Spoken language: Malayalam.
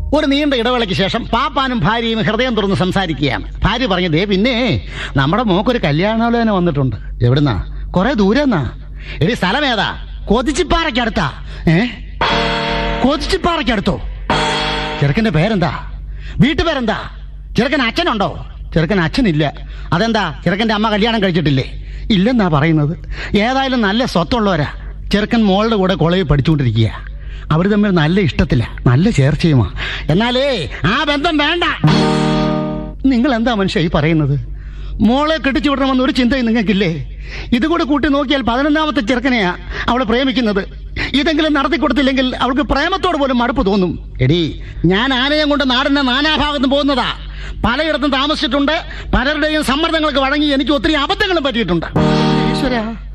ഒരു നീണ്ട ഇടവേളയ്ക്ക് ശേഷം പാപ്പാനും ഭാര്യയും ഹൃദയം തുറന്ന് സംസാരിക്കുകയാണ് ഭാര്യ പറഞ്ഞതേ പിന്നെ നമ്മുടെ മോക്കൊരു കല്യാണാലോചന വന്നിട്ടുണ്ട് എവിടുന്നാ കുറെ ദൂരെന്നാ എടി സ്ഥലം ഏതാ കൊതിച്ചിപ്പാറയ്ക്കടുത്താ ഏ കൊതിച്ചിപ്പാറയ്ക്കടുത്തോ ചെറുക്കന്റെ പേരെന്താ വീട്ടുപേരെന്താ ചെറുക്കൻ അച്ഛനുണ്ടോ ചെറുക്കൻ അച്ഛനില്ല അതെന്താ ചെറുക്കന്റെ അമ്മ കല്യാണം കഴിച്ചിട്ടില്ലേ ഇല്ലെന്നാ പറയുന്നത് ഏതായാലും നല്ല സ്വത്തുള്ളവരാ ചെറുക്കൻ മോളുടെ കൂടെ കോളേജിൽ പഠിച്ചുകൊണ്ടിരിക്കുക അവർ തമ്മിൽ നല്ല ഇഷ്ടത്തില്ല നല്ല ചേർച്ചയുമാ എന്നാലേ ആ ബന്ധം വേണ്ട നിങ്ങൾ എന്താ മനുഷ്യ ഈ പറയുന്നത് മോളെ കെട്ടിച്ചു വിടണമെന്ന് ഒരു ചിന്തയും നിങ്ങൾക്കില്ലേ ഇതുകൂടെ കൂട്ടി നോക്കിയാൽ പതിനൊന്നാമത്തെ ചെറുക്കനെയാ അവളെ പ്രേമിക്കുന്നത് ഇതെങ്കിലും നടത്തി കൊടുത്തില്ലെങ്കിൽ അവൾക്ക് പ്രേമത്തോട് പോലും മടുപ്പ് തോന്നും എടി ഞാൻ ആനയം കൊണ്ട് നാടിന്റെ നാനാഭാഗത്തും പോകുന്നതാ പലയിടത്തും താമസിച്ചിട്ടുണ്ട് പലരുടെയും സമ്മർദ്ദങ്ങൾക്ക് വഴങ്ങി എനിക്ക് ഒത്തിരി അബദ്ധങ്ങളും പറ്റിയിട്ടുണ്ട് ഈശ്വരാ